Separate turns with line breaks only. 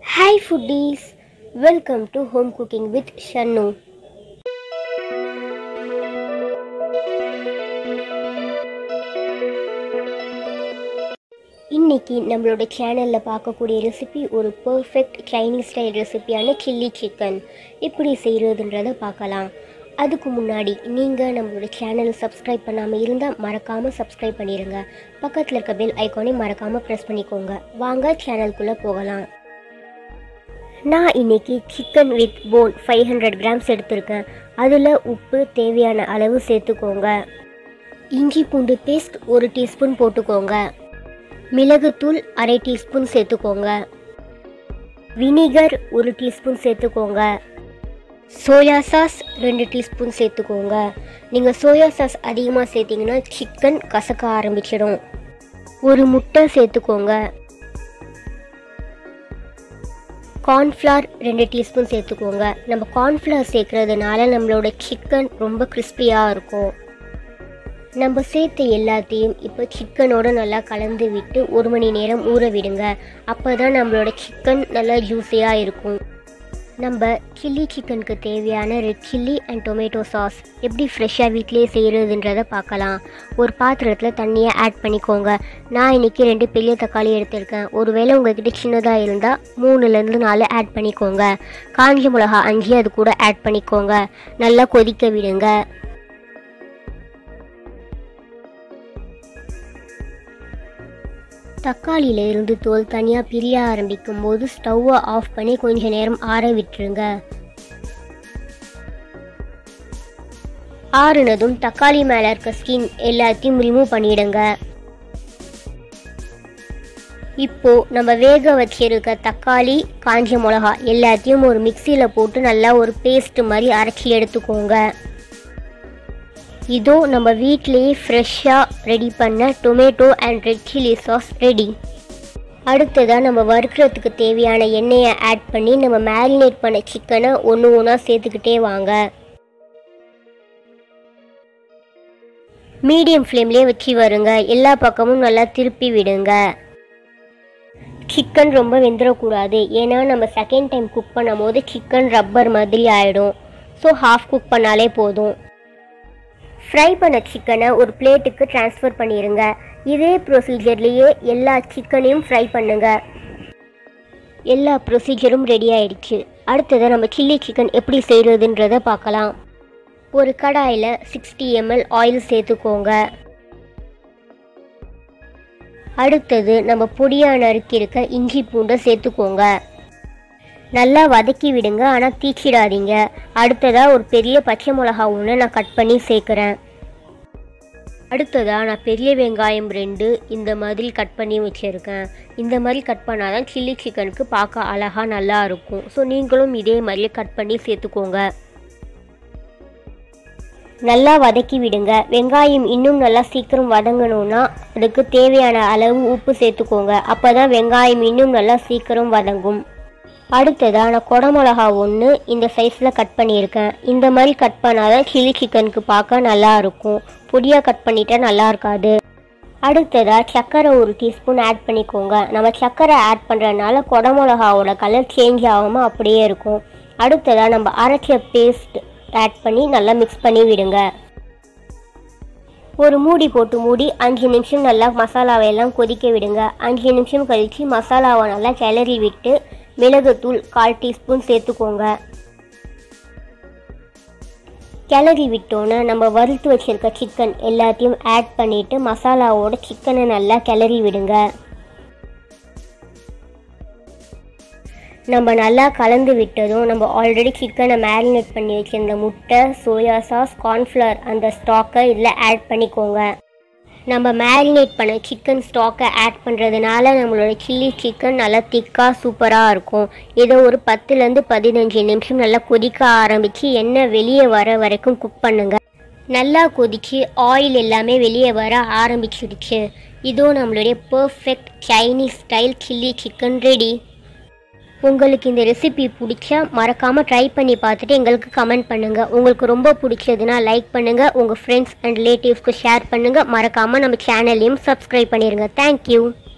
Hi foodies, welcome to Home Cooking with Shanu. இன்னைக்கு நம்மளோட சேனலில் பார்க்கக்கூடிய ரெசிபி ஒரு பர்ஃபெக்ட் சைனீஸ் ஸ்டைல் ரெசிபியான சில்லி சிக்கன் எப்படி செய்கிறதுன்றதை பார்க்கலாம் அதுக்கு முன்னாடி நீங்கள் நம்மளோட சேனல் சப்ஸ்கிரைப் பண்ணாமல் இருந்தால் மறக்காமல் சப்ஸ்கிரைப் பண்ணிடுங்க பக்கத்தில் இருக்க பெல் ஐக்கானை மறக்காமல் ப்ரெஸ் பண்ணிக்கோங்க வாங்க சேனலுக்குள்ளே போகலாம் நான் இன்னைக்கு chicken with bone five hundred grams எடுத்திருக்கேன் அதில் உப்பு தேவையான அளவு சேர்த்துக்கோங்க இஞ்சி பூண்டு பேஸ்ட் ஒரு டீஸ்பூன் போட்டுக்கோங்க மிளகுத்தூள் அரை டீஸ்பூன் சேர்த்துக்கோங்க வினிகர் ஒரு டீஸ்பூன் சேர்த்துக்கோங்க சோயா சாஸ் ரெண்டு டீஸ்பூன் சேர்த்துக்கோங்க நீங்கள் சோயா சாஸ் அதிகமாக சேர்த்திங்கன்னா சிக்கன் கசக்க ஆரம்பிச்சிடும் ஒரு முட்டை சேர்த்துக்கோங்க கார்ன்ஃப்ளவர் ரெண்டு டீஸ்பூன் சேர்த்துக்கோங்க நம்ம கார்ன்ஃப்ளவர் சேர்க்கறதுனால நம்மளோட சிக்கன் ரொம்ப கிறிஸ்பியாக இருக்கும் நம்ம சேர்த்த எல்லாத்தையும் இப்போ சிக்கனோட நல்லா கலந்து விட்டு ஒரு மணி நேரம் ஊற விடுங்க அப்போ தான் நம்மளோட சிக்கன் நல்லா ஜூஸியாக இருக்கும் நம்ம சில்லி சிக்கனுக்கு தேவையான red chilli and tomato sauce எப்படி ஃப்ரெஷ்ஷாக வீட்டிலேயே செய்கிறதுன்றதை பார்க்கலாம் ஒரு பாத்திரத்தில் தண்ணியை ஆட் பண்ணிக்கோங்க நான் இன்றைக்கி ரெண்டு பெரிய தக்காளி எடுத்திருக்கேன் ஒருவேளை உங்ககிட்ட சின்னதாக இருந்தால் மூணுலேருந்து நாலு ஆட் பண்ணிக்கோங்க காஞ்ச மிளகா அஞ்சு அது கூட ஆட் பண்ணிக்கோங்க நல்லா கொதிக்க விடுங்க தக்காளியில இருந்து தோல் தனியாக பிரிய ஆரம்பிக்கும் போது ஸ்டவ்வை ஆஃப் பண்ணி கொஞ்ச நேரம் ஆற விட்டுருங்க ஆறுனதும் தக்காளி மேலே இருக்க ஸ்கின் எல்லாத்தையும் ரிமூவ் பண்ணிடுங்க இப்போ நம்ம வேக வச்சிருக்க தக்காளி காஞ்ச மிளகா எல்லாத்தையும் ஒரு மிக்சியில் போட்டு நல்லா ஒரு பேஸ்ட் மாதிரி அரைச்சி எடுத்துக்கோங்க இதோ நம்ம வீட்டிலேயே ஃப்ரெஷ்ஷாக ரெடி பண்ண tomato and red chilli sauce ready அடுத்ததாக நம்ம வறுக்கிறதுக்கு தேவையான எண்ணெயை ஆட் பண்ணி நம்ம மேரினேட் பண்ண சிக்கனை ஒன்று ஒன்றா சேர்த்துக்கிட்டே வாங்க மீடியம் ஃப்ளேம்லேயே வச்சு வருங்க எல்லா பக்கமும் நல்லா திருப்பி விடுங்க சிக்கன் ரொம்ப வெந்துடக்கூடாது ஏன்னா நம்ம செகண்ட் டைம் குக் பண்ணும் போது சிக்கன் ரப்பர் மாதிரி ஆகிடும் ஸோ ஹாஃப் குக் பண்ணாலே போதும் ஃப்ரை பண்ண சிக்கனை ஒரு பிளேட்டுக்கு ட்ரான்ஸ்ஃபர் பண்ணிடுங்க இதே ப்ரொசீஜர்லேயே எல்லா சிக்கனையும் ஃப்ரை பண்ணுங்க எல்லா ப்ரொசீஜரும் ரெடி ஆயிடுச்சு அடுத்ததை நம்ம சில்லி சிக்கன் எப்படி செய்கிறதுன்றதை பார்க்கலாம் ஒரு கடாயில் சிக்ஸ்டி எம்எல் ஆயில் சேர்த்துக்கோங்க அடுத்தது நம்ம பொடியாக நறுக்கியிருக்க இஞ்சி பூண்டை சேர்த்துக்கோங்க நல்லா வதக்கி விடுங்க ஆனால் தீச்சிடாதீங்க அடுத்ததாக ஒரு பெரிய பச்சை மிளகா ஒன்று நான் கட் பண்ணி சேர்க்குறேன் அடுத்ததாக நான் பெரிய வெங்காயம் ரெண்டு இந்த மாதிரி கட் பண்ணி வச்சுருக்கேன் இந்த மாதிரி கட் பண்ணால் தான் சில்லி சிக்கனுக்கு பார்க்க அழகாக நல்லா இருக்கும் ஸோ நீங்களும் இதே மாதிரியே கட் பண்ணி சேர்த்துக்கோங்க நல்லா வதக்கி விடுங்க வெங்காயம் இன்னும் நல்லா சீக்கிரம் வதங்கணும்னா அதுக்கு தேவையான அளவு உப்பு சேர்த்துக்கோங்க அப்போ தான் வெங்காயம் இன்னும் நல்லா சீக்கிரம் வதங்கும் அடுத்ததாக நான் குடமிளகா ஒன்று இந்த சைஸில் கட் பண்ணியிருக்கேன் இந்த மாதிரி கட் பண்ணால் தான் சில்லி சிக்கனுக்கு பார்க்க நல்லா இருக்கும் பொடியாக கட் பண்ணிட்டா நல்லா இருக்காது அடுத்ததாக சர்க்கரை ஒரு டீஸ்பூன் ஆட் பண்ணிக்கோங்க நம்ம சர்க்கரை ஆட் பண்ணுறதுனால குடமிளகாவோட கலர் சேஞ்ச் ஆகாமல் அப்படியே இருக்கும் அடுத்ததாக நம்ம அரைச்ச பேஸ்ட் ஆட் பண்ணி நல்லா மிக்ஸ் பண்ணி விடுங்க ஒரு மூடி போட்டு மூடி அஞ்சு நிமிஷம் நல்லா மசாலாவை எல்லாம் கொதிக்க விடுங்க அஞ்சு நிமிஷம் கழித்து மசாலாவை நல்லா கிளறி விட்டு மிளகுத்தூள் கால் டீஸ்பூன் சேர்த்துக்கோங்க கிளறி விட்டோன்னே நம்ம வறுத்து வச்சிருக்க சிக்கன் எல்லாத்தையும் ஆட் பண்ணிவிட்டு மசாலாவோட சிக்கனை நல்லா கிளறி விடுங்க நம்ம நல்லா கலந்து விட்டதும் நம்ம ஆல்ரெடி சிக்கனை மேரினேட் பண்ணி வச்சிருந்த முட்டை சோயா சாஸ் கார்ன்ஃப்ளவர் அந்த ஸ்டாக்கை இதில் ஆட் பண்ணிக்கோங்க நம்ம மேரினேட் பண்ண சிக்கன் ஸ்டாக்கை ஆட் பண்ணுறதுனால நம்மளோட சில்லி சிக்கன் நல்லா திக்காக சூப்பராக இருக்கும் இதை ஒரு பத்துலேருந்து பதினஞ்சு நிமிஷம் நல்லா கொதிக்க ஆரம்பித்து எண்ணெய் வெளியே வர வரைக்கும் குக் பண்ணுங்க நல்லா கொதிச்சு ஆயில் எல்லாமே வெளியே வர ஆரம்பிச்சிடுச்சு இதோ நம்மளுடைய perfect Chinese style chilli chicken ready உங்களுக்கு இந்த ரெசிபி பிடிச்சா மறக்காமல் ட்ரை பண்ணி பார்த்துட்டு எங்களுக்கு கமெண்ட் பண்ணுங்கள் உங்களுக்கு ரொம்ப பிடிச்சதுன்னா லைக் பண்ணுங்கள் உங்கள் ஃப்ரெண்ட்ஸ் அண்ட் ரிலேட்டிவ்ஸ்க்கு ஷேர் பண்ணுங்கள் மறக்காமல் நம்ம சேனல்லையும் சப்ஸ்கிரைப் பண்ணிடுங்க தேங்க்யூ